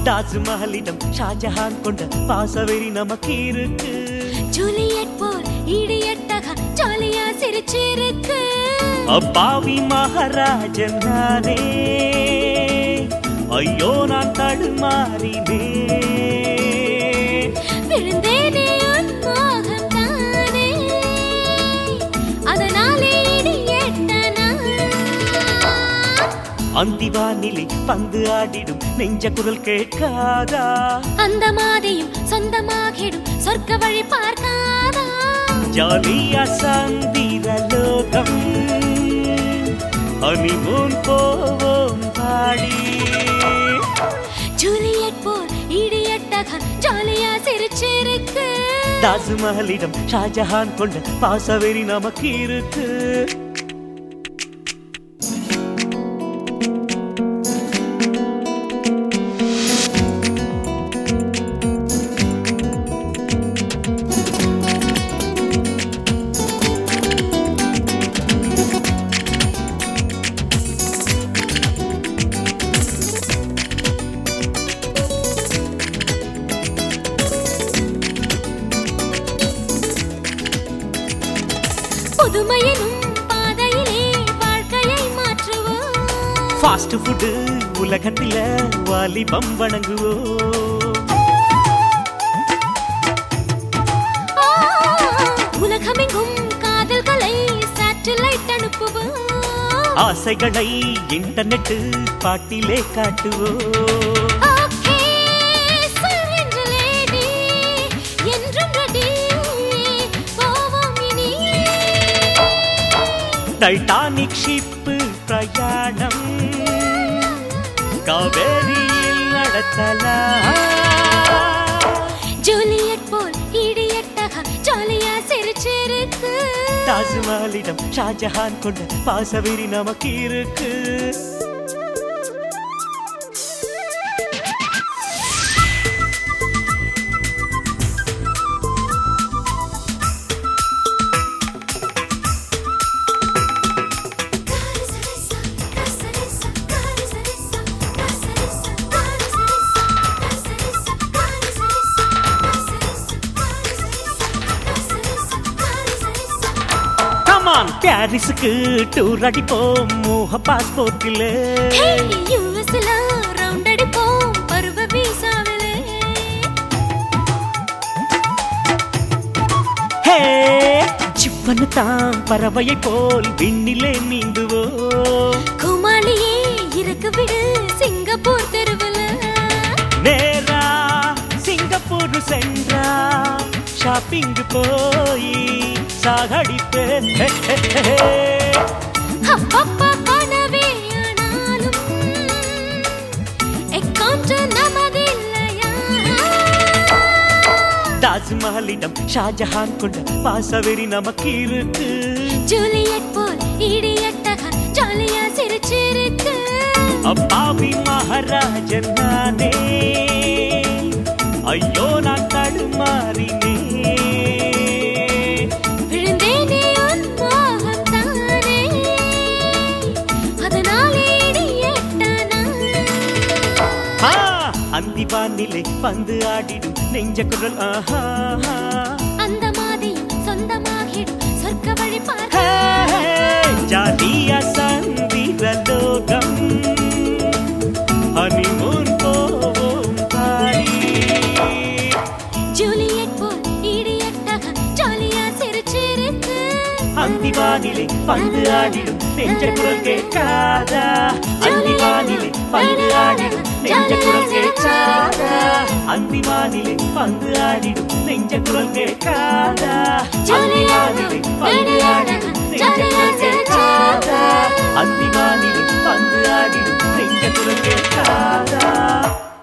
தாஜ்மஹலிடம் ஷாஜஹான் கொண்ட பாசவெறி நமக்கு இருக்கு ஜூலியட் போல் இடியட்டக ஜாலியா சிரிச்சிருக்கு அப்பாவி மகாராஜன் நானே ஐயோ நான் தடுமாறினே விழுந்தேனே உன் மோகம் தானே அதனாலே இடியட்டனா அந்திவானிலே பந்து ஆடிடும் நெஞ்ச குரல் கேட்காதா அந்த மாதியும் சொந்தமாகிடும் சொர்க்க வழி பார்க்காதா ஜாலியா சந்திர லோகம் ஹனிமூன் போவோம் பாடி ஜூலியட் போல் இடியட்டக ஜாலியா சிரிச்சிருக்கு தாஜ்மஹலிடம் ஷாஜஹான் கொண்ட பாசவெறி நமக்கு இருக்கு புதுமையினும் பாதையிலே வாழ்க்கையை மாற்றுவோம் ஃபாஸ்ட் ஃபுட்டு உலகத்தில வாலிபம் வணங்குவோம் ஆ, உலகமெங்கும் காதல்களை சேட்டலைட் அனுப்புவோம் ஆசைகளை இன்டர்நெட் பாட்டிலே காட்டுவோம் ஓகே surrender lady, என்றும் ready. போவோம் இனி. டைட்டானிக் ஷிப்பு பிரயாணம் காவேரியில் நடத்தலாம் ஜூலியட் போல் இடியட்டக ஜாலியா சிரிச்சிருக்கு தாஜ்மஹலிடம் ஷாஜஹான் கொண்ட பாசவெறி நமக்கு இருக்கு கமான் பாரிஸுக்கு டூர் அடிப்போம் மோக பாஸ்போர்ட்டில் Hey, US ல round அடிப்போம் பருவ விசாவிலே. ஹே சிப்பனு தான் பறவையை போல் விண்ணிலே நீந்துவோம் குமாளியே இறக்கு விடு சிங்கப்பூர் தெருவுல நேரா சிங்கப்பூர் சென்றா ஷாப்பிங் போய் சாகடிப்பேன் ஹே, ஹே, ஹே. அப்பப்பா கனவே ஆனாலும் எக்கவுண்ட் நமதில்லையா தாஜ்மஹலிடம் ஷாஜஹான் கொண்ட பாசவெறி நமக்கு இருக்கு ஜூலியட் போல் இடியட்டக ஜாலியா சிரிச்சிருக்கு அப்பாவி மகாராஜன் நானே ஐயோ நான் தடுமாறினே விழுந்தேனே உன் மோகம் தானே அதனாலே இடியட்டனா ஆ, அந்திவானிலே பந்து ஆடிடும் நெஞ்ச குரல் ஆஹா அந்த மாதியும் சொந்தமாகிடும் சொர்க்க வழி பார்க்க ஹே, ஹே, ஜாலியா சந்திர லோகம் ஹனிமூன் போவோம் பாடி ஜூலியட் போல் இடியட்டக ஜாலியா சிரிச்சிருக்கு அந்திவானிலே பந்து ஆடிடும் நெஞ்ச குரல் கேட்காதா அந்திவானிலே பந்து ஆடிடும் நெஞ்ச குரல் கேட்காதா அந்திவானிலே பந்து ஆடிடும் நெஞ்ச குரல் கேட்காதா அந்திவானிலே பந்து ஆடிடும் நெஞ்ச குரல் கேட்காதா அந்திவானிலே பந்து ஆடிடும் நெஞ்ச குரல் கேட்காதா